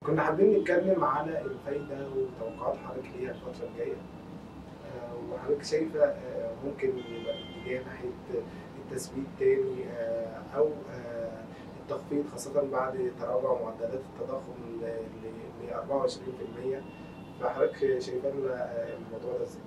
كنا حابين نتكلم على الفايده وتوقعات حضرتك ليها الفتره الجايه آه، وحضرتك شايفه آه، ممكن يبقى الاتجاه ناحيه التثبيت تاني آه، او آه، التخفيض خاصه بعد تراجع معدلات التضخم ل 24% فحضرتك شايفه لنا الموضوع ده ازاي؟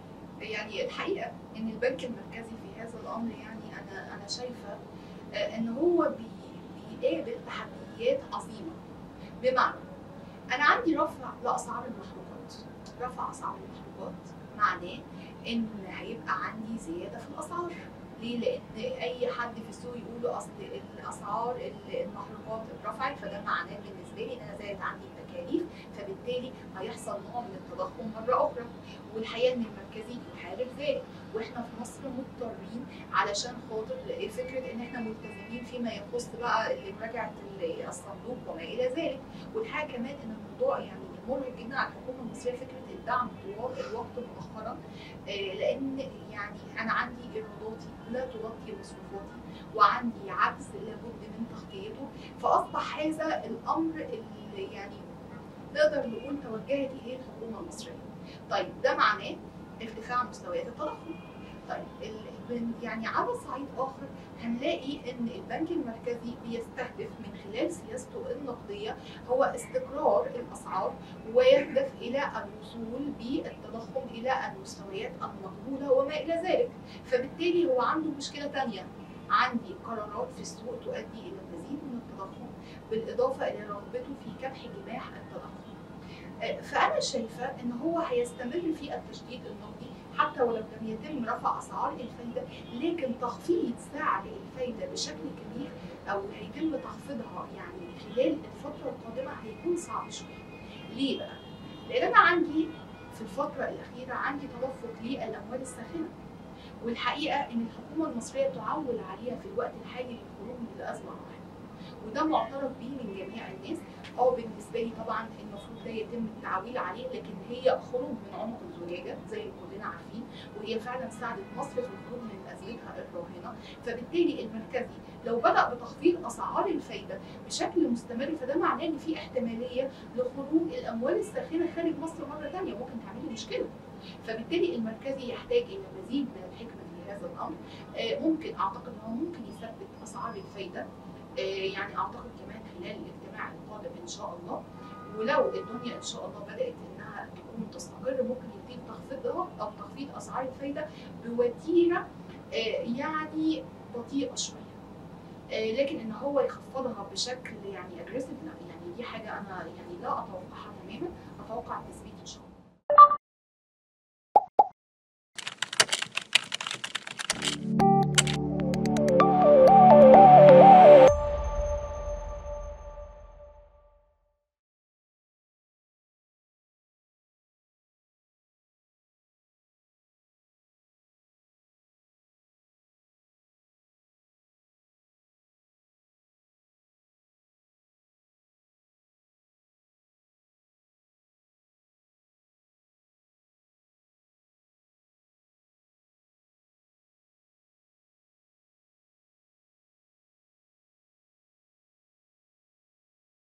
يعني الحقيقه ان البنك المركزي في هذا الامر يعني انا انا شايفه آه، ان هو بي- بيقابل تحديات عظيمه بمعنى انا عندي رفع لاسعار المحروقات رفع اسعار المحروقات معناه ان هيبقى عندي زياده في الاسعار ليه؟ لان اي حد في السوق يقول اصل الاسعار المحروقات اترفعت فده معناه بالنسبه لي ان انا زادت عندي التكاليف فبالتالي هيحصل نوع من التضخم مره اخرى والحقيقه ان المركزي يحارب ذلك واحنا في مصر مضطرين علشان خاطر فكره ان احنا ملتزمين فيما يخص بقى مراجعه الصندوق وما الى ذلك والحاجه كمان ان الموضوع يعني مرهق جدا على الحكومه المصريه فكره الدعم طوال الوقت مؤخرا آه، لان يعني انا عندي ايراداتي لا تغطي مصروفاتي وعندي عجز لابد من تغطيته فاصبح هذا الامر اللي يعني نقدر نقول توجهت اليه الحكومه المصريه. طيب ده معناه ارتفاع مستويات التضخم. طيب ال- من- يعني على صعيد اخر هنلاقي ان البنك المركزي بيستهدف من خلال سياسته النقديه هو استقرار الاسعار ويهدف الى الوصول بالتضخم الى المستويات المقبوله وما الى ذلك فبالتالي هو عنده مشكله تانية عندي قرارات في السوق تؤدي الى المزيد من التضخم بالاضافه الى رغبته في كبح جماح التضخم آه، فانا شايفه ان هو هيستمر في التشديد النقدي حتى ولو لم يتم رفع اسعار الفايده لكن تخفيض سعر الفايده بشكل كبير او هيتم تخفيضها يعني خلال الفتره القادمه هيكون صعب شويه. ليه بقى؟ لان انا عندي في الفتره الاخيره عندي تدفق للاموال الساخنه. والحقيقه ان الحكومه المصريه تعول عليها في الوقت الحالي للخروج من الازمه الراهنه. وده معترف به من جميع الناس اه بالنسبه لي طبعا المفروض لا يتم التعويل عليه لكن هي خروج من عنق الزجاجه زي ما كلنا عارفين وهي فعلا ساعدت مصر في الخروج من ازمتها الراهنه فبالتالي المركزي لو بدا بتخفيض اسعار الفايده بشكل مستمر فده معناه ان في احتماليه لخروج الاموال الساخنه خارج مصر مره ثانيه ممكن تعمل لي مشكله فبالتالي المركزي يحتاج الى مزيد من الحكمه في هذا الامر آه، ممكن اعتقد ان هو ممكن يثبت اسعار الفايده آه، يعني اعتقد كمان خلال الاجتماع القادم ان شاء الله ولو الدنيا ان شاء الله بدات انها تكون تستقر ممكن يتم تخفيضها او تخفيض اسعار الفايده بوتيره آه، يعني بطيئه شويه آه، لكن ان هو يخفضها بشكل يعني اجريسيف لا يعني دي حاجه انا يعني لا اتوقعها تماما اتوقع التثبيت ان شاء الله